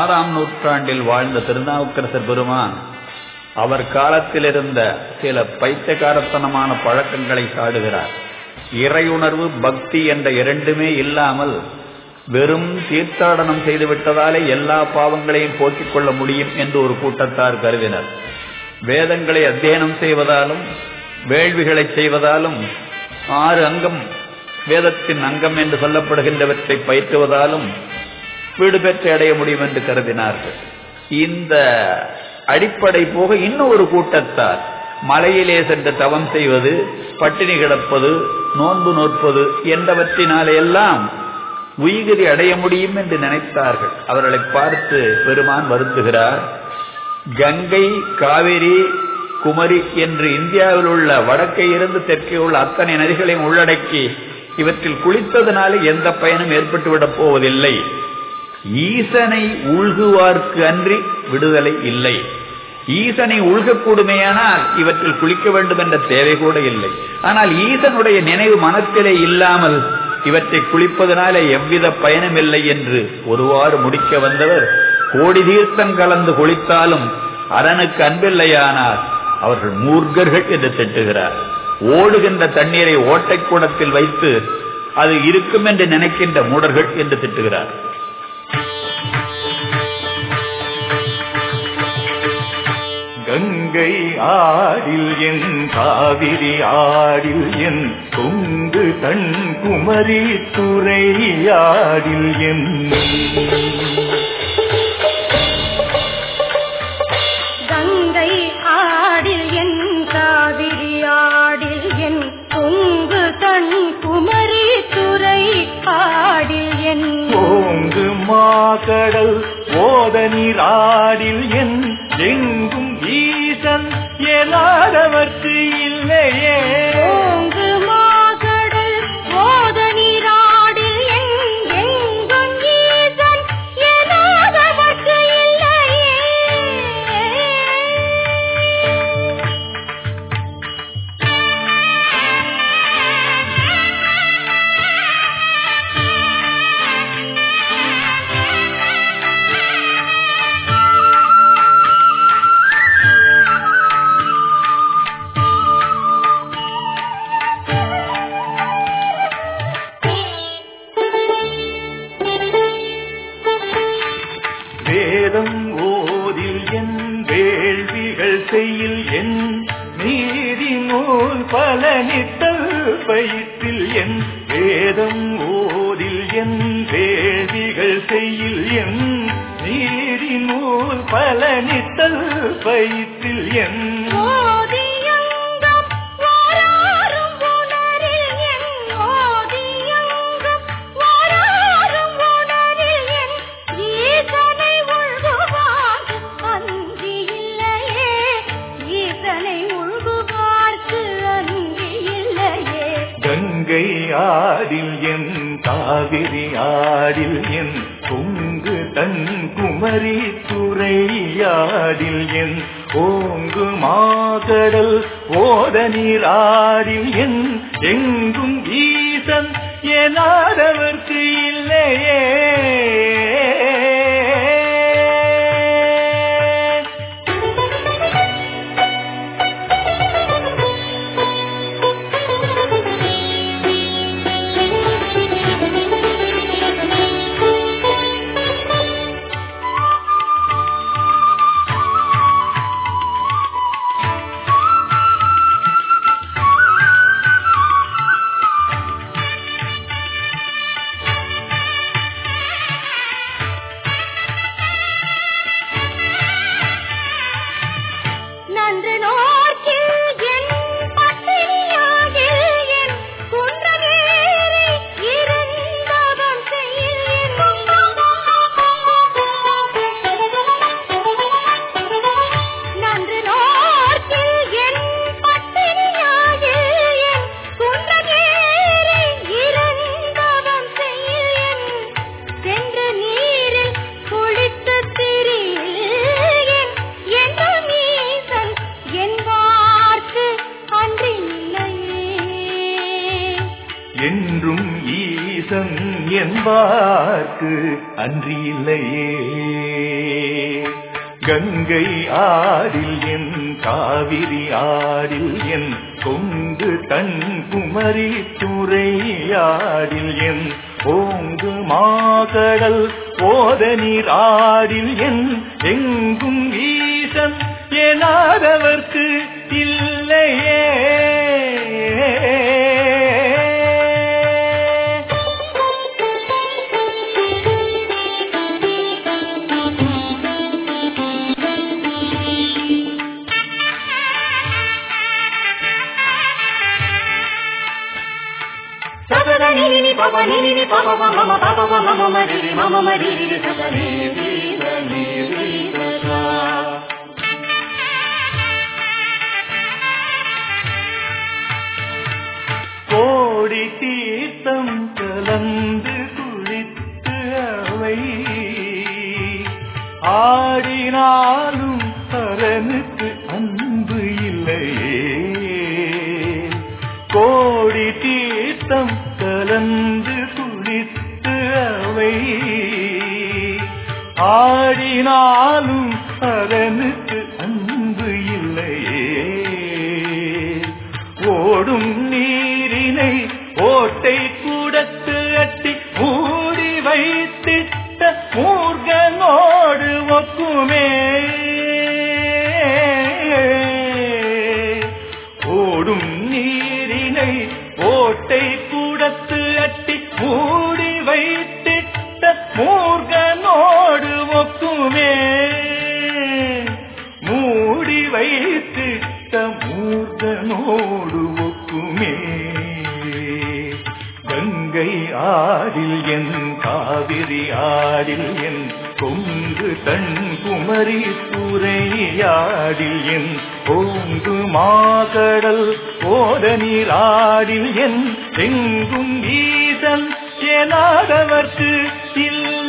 ஆறாம் நூற்றாண்டில் வாழ்ந்த திருநாவுக்கரசர் பெருமான் அவர் காலத்தில் இருந்த சில பைத்தியகாரத்தனமான பழக்கங்களை சாடுகிறார் இறையுணர்வு பக்தி என்ற இரண்டுமே இல்லாமல் வெறும் தீர்த்தாடனம் செய்து விட்டதாலே எல்லா பாவங்களையும் போக்கிக் கொள்ள முடியும் என்று ஒரு கூட்டத்தார் கருதினர் வேதங்களை அத்தியனம் செய்வதாலும் வேள்விகளை செய்வதாலும் ஆறு அங்கம் வேதத்தின் அங்கம் என்று சொல்லப்படுகின்றவற்றை பயிற்றுவதாலும் வீடு பெற்று அடைய முடியும் என்று கருதினார்கள் இந்த அடிப்படை போக இன்னும் ஒரு கூட்டத்தார் மலையிலே சென்று தவம் செய்வது பட்டினி கிடப்பது நோன்பு நோற்பது என்பவற்றினாலே எல்லாம் உயிரி அடைய முடியும் என்று நினைத்தார்கள் அவர்களை பார்த்து பெருமான் வருந்துகிறார் கங்கை காவிரி குமரி என்று இந்தியாவில் உள்ள வடக்கே இருந்து தெற்கே உள்ள அத்தனை நதிகளையும் உள்ளடக்கி இவற்றில் குளித்ததனால எந்த பயனும் ஏற்பட்டுவிடப் போவதில்லை ஈசனை உள்குவார்க்கு அன்றி விடுதலை இல்லை ஈசனை உள்கக்கூடுமேயானால் இவற்றில் குளிக்க வேண்டும் என்ற தேவை கூட இல்லை ஆனால் ஈசனுடைய நினைவு மனத்திலே இல்லாமல் இவற்றை குளிப்பதனால எவ்வித பயனும் இல்லை என்று ஒருவாறு முடிக்க வந்தவர் கோடி தீர்த்தம் கலந்து குளித்தாலும் அரனுக்கு அன்பில்லையானால் அவர்கள் மூர்க்கர்கள் என்று திட்டுகிறார் ஓடுகின்ற தண்ணீரை ஓட்டை கூடத்தில் வைத்து அது இருக்கும் என்று நினைக்கின்ற மூடர்கள் என்று திட்டுகிறார் கங்கை ஆடில் என் காவிரி ஆடில் என் கொங்கு தன் குமரி துறை ஆடில் என் கங்கை ஆடில் என் காவிரி ஆடில் என் பொங்கு தன் குமரி துறை ஆடில் என் ஓங்கு மாகடல் ஓத நீராடில் என் எங்கும் ஈசன் எனாதவர்க்கு இல்லையே ஓங்கு மாகடல் ஓத நீராடில் என் எங்கும் ஈசன் எனாதவர்க்கு இல்லையே வேதம் ஓதில் என் வேள்விகள் செய்யில் என் நீதி நூல் பலனித்தல் பயிற்றில் என் வேதம் ஓதில் என் வேள்விகள் செய்யில் என் நீதி நூல் பலனித்தல் பயிற்றில் என் ஓதியங்கம் வாராரும் உணரில் என் ஓதியங்கம் வாராரும் உணரில் என் ஈசனை உள்குவார்க்கு அன்றி இல்லையே ஈசனை உள்குவார்க்கு அன்றி இல்லையே கங்கை ஆடில் என் காவிரி ஆடில் என் பொங்கு தன் குமரி துறை ஆடில் என் ஓங்கு மாகடல் ஓத நீர் ஆடில் என் எங்கும் ஈசன் எனாதவர்க்கு இல்லையே என்றும் ஈசன் என்பார்க்கு அன்றில்லையே கங்கை ஆடில் என் காவிரி ஆடில் என் கொங்கு தன் குமரி துறையாடில் என் ஓங்கு மாகடல் ஓத நீர் ஆடில் என் எங்கும் ஈசன் எனாதவர்க்கு இல்லையே సగద నిని పప నిని పప పమ పప పమ మమ రి మమ మరి రి సగ రి రి ర ని రి ర స கோடி தீர்த்தம் கலந்து குளித்து அவை ஆடினாலும் அரனுக்கு அன்பு இல்லையே கோடி தீர்த்தம் கலந்து குளித்து அவை ஆடினாலும் அரனுக்கு அன்பு இல்லையே ஓடும் நீரினை ஓட்டை கூடத்து அட்டி மூடி வைத்திட்ட மூர்கனோடு ஒக்குமே ஓடும் நீரினை ஓட்டை கூடத்து அட்டி மூடி வைத்திட்ட மூர்கனோடு ஒக்குமே மூடி வைத்திட்ட மூர்கனோடு ஒக்குமே கங்கை ஆடில் என் காவிரி ஆடில் என் கொங்கு தன் குமரி துறையாடில் என் ஓங்கு மாகடல் ஓத நீராடில் என் எங்கும் ஈசன் எனாதவர்க்கு இல்லை